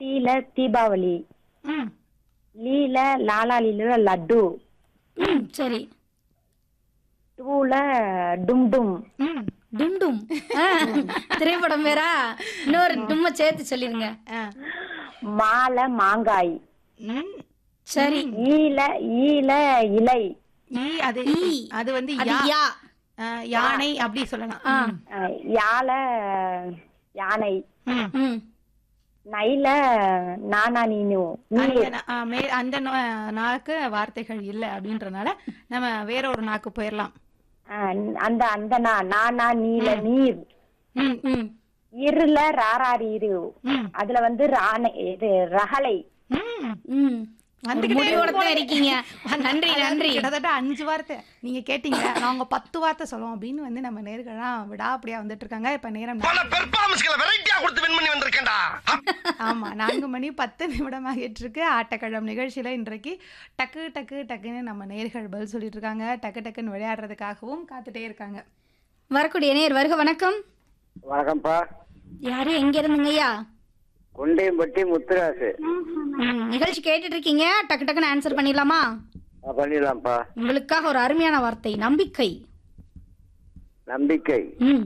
தீல தீபாவளி ம் லீல லாலாலில லட்டு ம் சரி டூல டும் டும் ம் டும் டும் ஆ, திரைப்படம் வேறா இன்னொரு டும்ம சேர்த்து சொல்லிருங்க ஆ மாலை மாங்காய் ம் சரி ஈல ஈல இலை ஈ அது ஈ. அது வந்து அது யா யா ஆ, யானை அப்படி சொல்லலாம் ஆ அஹ், யால யானை ம். ம் நைல நானா நீனு அந்த நீர் நா- ஆ, மே- அந்த நா- நாக்கு வார்த்தைகள் இல்லை அப்படின்றனால நம்ம வேற ஒரு நாக்கு போயிடலாம் அஹ், அந்த அந்த நா நானா நீல நீர் ம் ம் இருல ராராரி இரு ம் அதுல வந்து ராணை இது ரகலை ம் ம் வந்துகிட்டே முடிவோட இருக்கும் தான் இருக்கீங்க நன்றி அதாவது நன்றி கிட்டத்தட்ட அஞ்சு வார்த்தை நீங்க கேட்டீங்க நாங்க பத்து வார்த்தை சொல்லுவோம் அப்படின்னு வந்து நம்ம நேர்கள்லாம் விடாப்படியா வந்துட்டு இருக்காங்க இப்ப நேரம் பல பெர்ஃபார்மன்ஸ்களை வெரைட்டியா கொடுத்து வின் பண்ணி வந்திருக்கேன்டா ஆமா நான்கு மணி பத்து நிமிடம் ஆகிட்டு இருக்கு ஆட்டக்கிழம் நிகழ்ச்சியில இன்றைக்கு டக்கு டக்கு டக்குன்னு நம்ம நேர்கள் பதில் சொல்லிட்டு இருக்காங்க டக்கு டக்குன்னு விளையாடுறதுக்காகவும் காத்துட்டே இருக்காங்க வரக்கூடிய நேர் வருக வணக்கம் வணக்கம்ப்பா யாரு எங்க இருந்துங்கய்யா குண்டையம்பட்டி முத்துராசு ம், நிகழ்ச்சி கேட்டுட்டு இருக்கீங்க டக்கு டக்குன்னு ஆன்சர் பண்ணிடலாமா ஆ, பண்ணிடலாம்ப்பா உங்களுக்காக ஒரு அருமையான வார்த்தை நம்பிக்கை நம்பிக்கை ம்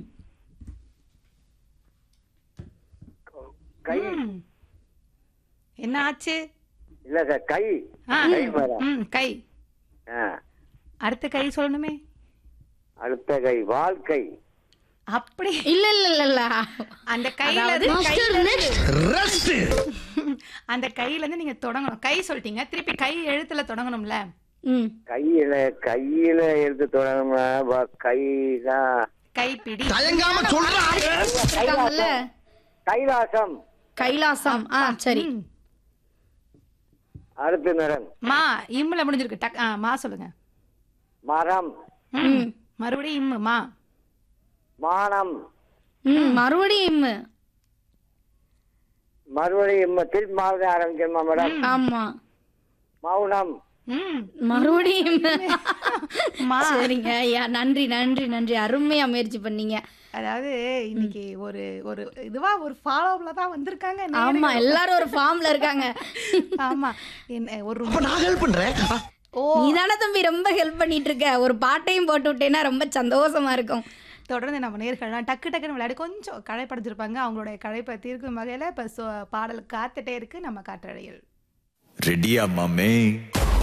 கை ம். என்ன ஆச்சு இல்ல சார் கை ஆ, கை மேடம் ம், கை ஆ, அடுத்த கை சொல்லணுமே அடுத்த கை வாழ்க்கை அப்படி இல்ல இல்ல இல்ல இல்ல அந்த கையில அதாவது இருந்து- கையில இருந்து- ரெஸ்ட் அந்த கையில இருந்து நீங்க தொடங்கணும் கை சொல்லிட்டீங்க திருப்பி கை எழுத்துல தொடங்கணும்ல ம் கையில கையில எடுத்து தொடங்கணும்னா வ- கைதான் கைப்பிடி தயங்காம சொல்றாங்க இருக்காங்கல்ல கைலாசம் கைலாசம் ஆ சரி ம். அடுத்து மேடம் மா இம்முல முடிஞ்சிருக்கு டக் ஆ, மா சொல்லுங்க மரம் ம். மறுபடியும் இம்மு மா மானம் ம் மறுபடியும் இம்மு. மறுபடியும் இம்ம- திருப்பி மாவுதான் ஆரம்பிக்கணுமா மேடம் ஆமா மௌனம் ம் மறுபடியும் இம்மு. மா சரிங்க ஐயா நன்றி நன்றி நன்றி அருமையா முயற்சி பண்ணீங்க அதாவது இன்னைக்கு ஒரு ஒரு இதுவா ஒரு ஃபாலோப்ல தான் வந்திருக்காங்க நேயர்கள். ஆமா எல்லாரும் ஒரு ஃபார்ம்ல இருக்காங்க ஆமா என்ன ஒரு அப்ப நான் ஹெல்ப் பண்றேன் ஓ நீதானே தம்பி ரொம்ப ஹெல்ப் பண்ணிட்டு இருக்க ஒரு பாட்டையும் போட்டு விட்டேன்னா ரொம்ப சந்தோஷமா இருக்கும் தொடர்ந்து நம்ம நேர்கள்லாம் டக்கு டக்குன்னு விளையாடி கொஞ்சம் களைப்படைஞ்சிருப்பாங்க அவங்களுடைய களைப்பை தீர்க்கும் வகையில இப்ப சொ- பாடல் காத்துட்டே இருக்கு நம்ம காற்றடையில் ரெடியா மாமே